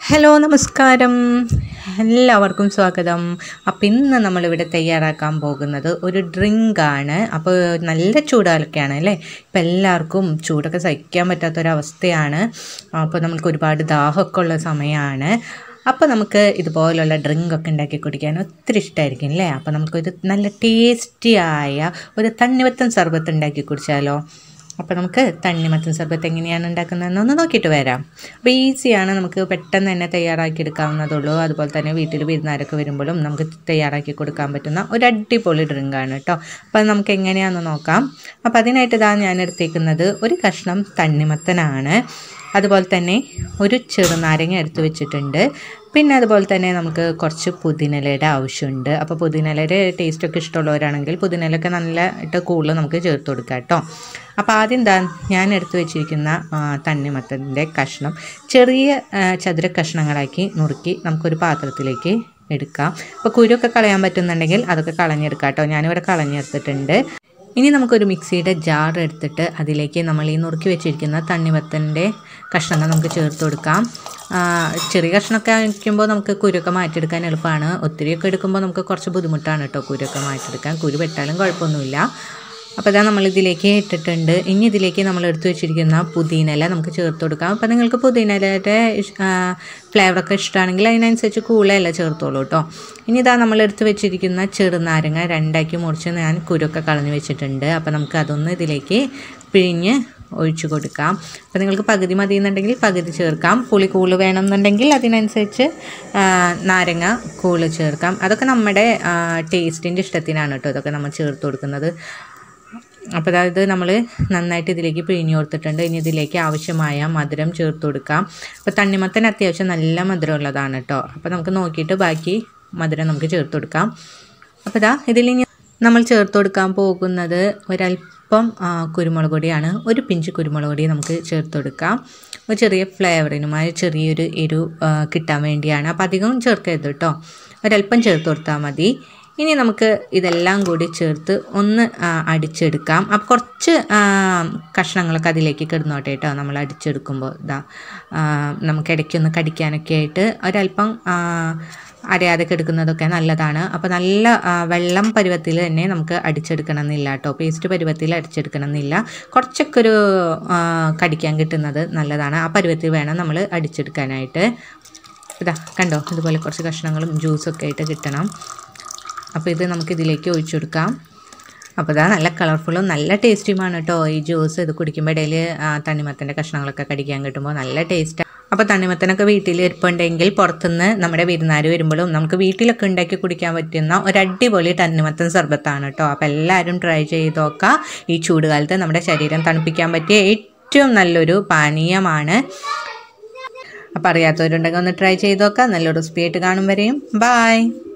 hello നമസ്കാരം എല്ലാവർക്കും സ്വാഗതം അപ്പോൾ ഇന്ന് നമ്മളിവിടെ തയ്യാറാക്കാൻ പോകുന്നത് ഒരു ഡ്രിങ്കാണ് അപ്പോൾ നല്ല ചൂടാലൊക്കെയാണ് അല്ലേ ഇപ്പം എല്ലാവർക്കും ചൂടൊക്കെ സഹിക്കാൻ പറ്റാത്തൊരവസ്ഥയാണ് അപ്പോൾ നമുക്ക് ഒരുപാട് ദാഹമൊക്കെ ഉള്ള സമയമാണ് അപ്പോൾ നമുക്ക് ഇതുപോലുള്ള ഡ്രിങ്കൊക്കെ ഉണ്ടാക്കി കുടിക്കാൻ ഒത്തിരി ഇഷ്ടമായിരിക്കും അല്ലേ അപ്പോൾ നമുക്കൊരു നല്ല ടേസ്റ്റിയായ ഒരു തണ്ണിമത്തൻ സർബത്ത് ഉണ്ടാക്കി കുടിച്ചാലോ അപ്പോൾ നമുക്ക് തണ്ണിമത്തൻ സർബത്ത് എങ്ങനെയാണ് ഉണ്ടാക്കുന്നതെന്ന് ഒന്ന് നോക്കിയിട്ട് വരാം അപ്പോൾ ഈസിയാണ് നമുക്ക് പെട്ടെന്ന് തന്നെ തയ്യാറാക്കി എടുക്കാവുന്നതുള്ളൂ അതുപോലെ തന്നെ വീട്ടിൽ വിരുന്നാരൊക്കെ വരുമ്പോഴും നമുക്ക് തയ്യാറാക്കി കൊടുക്കാൻ പറ്റുന്ന ഒരു അടിപൊളി ഡ്രിങ്കാണ് കേട്ടോ അപ്പോൾ അത് നമുക്ക് എങ്ങനെയാണെന്ന് നോക്കാം അപ്പോൾ അതിനായിട്ട് ഇതാ ഞാൻ എടുത്തേക്കുന്നത് ഒരു കഷ്ണം തണ്ണിമത്തനാണ് അതുപോലെ തന്നെ ഒരു ചെറുനാരങ്ങ എടുത്ത് വെച്ചിട്ടുണ്ട് പിന്നെ അതുപോലെ തന്നെ നമുക്ക് കുറച്ച് പുതിനലയുടെ ആവശ്യമുണ്ട് അപ്പോൾ പുതിനലയുടെ ടേസ്റ്റൊക്കെ ഇഷ്ടമുള്ളവരാണെങ്കിൽ പുതിനലൊക്കെ നല്ല ഇട്ട് കൂടുതൽ നമുക്ക് ചേർത്ത് കൊടുക്കാം കേട്ടോ അപ്പോൾ ആദ്യം എന്താ ഞാൻ എടുത്ത് വെച്ചിരിക്കുന്ന ആ, തണ്ണിമത്തൻ്റെ കഷ്ണം ചെറിയ ആ, ചതുര കഷ്ണങ്ങളാക്കി നുറുക്കി നമുക്കൊരു പാത്രത്തിലേക്ക് എടുക്കാം അപ്പോൾ കുരുവൊക്കെ കളയാൻ പറ്റുന്നുണ്ടെങ്കിൽ അതൊക്കെ കളഞ്ഞെടുക്കാം കേട്ടോ ഞാനിവിടെ കളഞ്ഞെടുത്തിട്ടുണ്ട് ഇനി നമുക്കൊരു മിക്സിയുടെ ജാർ എടുത്തിട്ട് അതിലേക്ക് നമ്മൾ ഈ നുറുക്കി വെച്ചിരിക്കുന്ന തണ്ണിമത്തൻ്റെ കഷ്ണങ്ങൾ നമുക്ക് ചേർത്ത് കൊടുക്കാം ആ, ചെറിയ കഷ്ണമൊക്കെ വയ്ക്കുമ്പോൾ നമുക്ക് കുരുവൊക്കെ മാറ്റിയെടുക്കാൻ എളുപ്പമാണ് ഒത്തിരിയൊക്കെ എടുക്കുമ്പോൾ നമുക്ക് കുറച്ച് ബുദ്ധിമുട്ടാണ് കേട്ടോ കുരുവൊക്കെ മാറ്റിയെടുക്കാൻ കുരു പെട്ടാലും കുഴപ്പമൊന്നുമില്ല അപ്പോൾ ഇതാ നമ്മൾ ഇതിലേക്ക് ഇട്ടിട്ടുണ്ട് ഇനി ഇതിലേക്ക് നമ്മൾ എടുത്തു വെച്ചിരിക്കുന്ന പുതിനയില നമുക്ക് ചേർത്ത് കൊടുക്കാം അപ്പോൾ നിങ്ങൾക്ക് പുതിനയിലയുടെ ഫ്ലേവറൊക്കെ ഇഷ്ടമാണെങ്കിൽ അതിനനുസരിച്ച് കൂളയില ചേർത്തോളൂ കേട്ടോ ഇനി ഇതാ നമ്മൾ എടുത്ത് വെച്ചിരിക്കുന്ന ചെറുനാരങ്ങ രണ്ടാക്കി മുറിച്ച് ഞാൻ കുരുവൊക്കെ കളഞ്ഞ് വെച്ചിട്ടുണ്ട് അപ്പോൾ നമുക്ക് അതൊന്ന് ഇതിലേക്ക് പിഴിഞ്ഞ് ഒഴിച്ചു കൊടുക്കാം അപ്പോൾ നിങ്ങൾക്ക് പകുതി മതി എന്നുണ്ടെങ്കിൽ പകുതി ചേർക്കാം പുളി കൂള് വേണമെന്നുണ്ടെങ്കിൽ അതിനനുസരിച്ച് ആ, നാരങ്ങ കൂള് ചേർക്കാം അതൊക്കെ നമ്മുടെ ടേസ്റ്റിൻ്റെ ഇഷ്ടത്തിനാണ് കേട്ടോ ഇതൊക്കെ നമ്മൾ ചേർത്ത് കൊടുക്കുന്നത് അപ്പോൾ അതായത് നമ്മൾ നന്നായിട്ട് ഇതിലേക്ക് പിഴിഞ്ഞു കൊടുത്തിട്ടുണ്ട് ഇനി ഇതിലേക്ക് ആവശ്യമായ മധുരം ചേർത്ത് കൊടുക്കാം അപ്പോൾ തണ്ണിമത്തൻ അത്യാവശ്യം നല്ല മധുരം ഉള്ളതാണ് കേട്ടോ അപ്പോൾ നമുക്ക് നോക്കിയിട്ട് ബാക്കി മധുരം നമുക്ക് ചേർത്ത് കൊടുക്കാം അപ്പോൾ ഇതാ ഇതിൽ ഇനി നമ്മൾ ചേർത്ത് കൊടുക്കാൻ പോകുന്നത് ഒരല്പം ആ, കുരുമുളക് പൊടിയാണ് ഒരു പിഞ്ച് കുരുമുളക് പൊടി നമുക്ക് ചേർത്ത് കൊടുക്കാം ഒരു ചെറിയ ഫ്ലേവറിനുമായി ചെറിയൊരു എരു ആ, കിട്ടാൻ വേണ്ടിയാണ് അപ്പോൾ അധികം ചേർക്കരുത് കേട്ടോ ഒരല്പം ചേർത്ത് കൊടുത്താൽ മതി ഇനി നമുക്ക് ഇതെല്ലാം കൂടി ചേർത്ത് ഒന്ന് ആ, അടിച്ചെടുക്കാം അപ്പോൾ കുറച്ച് ആ, കഷ്ണങ്ങളൊക്കെ അതിലേക്ക് കിടന്നോട്ടെ കേട്ടോ നമ്മൾ അടിച്ചെടുക്കുമ്പോൾ ഇതാ ആ, നമുക്ക് ഇടയ്ക്കൊന്ന് കടിക്കാനൊക്കെ ആയിട്ട് ഒരല്പം ആ, അരയാതെ കിടക്കുന്നതൊക്കെ നല്ലതാണ് അപ്പോൾ നല്ല ആ, വെള്ളം പരുവത്തിൽ തന്നെ നമുക്ക് അടിച്ചെടുക്കണം എന്നില്ല കേട്ടോ പേസ്റ്റ് പരുവത്തിൽ അടിച്ചെടുക്കണം എന്നില്ല കുറച്ചൊക്കെ ഒരു ആ, കടിക്കാൻ കിട്ടുന്നത് നല്ലതാണ് ആ പരുവത്തിൽ വേണം നമ്മൾ അടിച്ചെടുക്കാനായിട്ട് ഇതാ കണ്ടോ ഇതുപോലെ കുറച്ച് കഷ്ണങ്ങളും ജ്യൂസൊക്കെ ആയിട്ട് കിട്ടണം അപ്പോൾ ഇത് നമുക്ക് ഇതിലേക്ക് ഒഴിച്ചു കൊടുക്കാം അപ്പോൾ ഇതാ നല്ല കളർഫുള്ളും നല്ല ടേസ്റ്റിയുമാണ് കേട്ടോ ഈ ജ്യൂസ് ഇത് കുടിക്കുമ്പോൾ ഇടയിൽ തണ്ണിമത്തൻ്റെ കഷ്ണങ്ങളൊക്കെ കടിക്കാൻ കിട്ടുമ്പോൾ നല്ല ടേസ്റ്റാണ് അപ്പോൾ തണ്ണിമത്തനൊക്കെ വീട്ടിൽ ഇരിപ്പുണ്ടെങ്കിൽ പുറത്തുനിന്ന് നമ്മുടെ വിരുന്നാർ വരുമ്പോഴും നമുക്ക് വീട്ടിലൊക്കെ ഉണ്ടാക്കി കുടിക്കാൻ പറ്റുന്ന ഒരു അടിപൊളി തണ്ണിമത്തൻ സർബത്താണ് കേട്ടോ അപ്പോൾ എല്ലാവരും ട്രൈ ചെയ്ത് നോക്കാം ഈ ചൂടുകാലത്ത് നമ്മുടെ ശരീരം തണുപ്പിക്കാൻ പറ്റിയ ഏറ്റവും നല്ലൊരു പാനീയമാണ് അപ്പോൾ അറിയാത്തവരുണ്ടെങ്കിൽ ഒന്ന് ട്രൈ ചെയ്ത് നോക്കാം നല്ലൊരു റെസിപ്പി ആയിട്ട് കാണും വരെയും ബായ്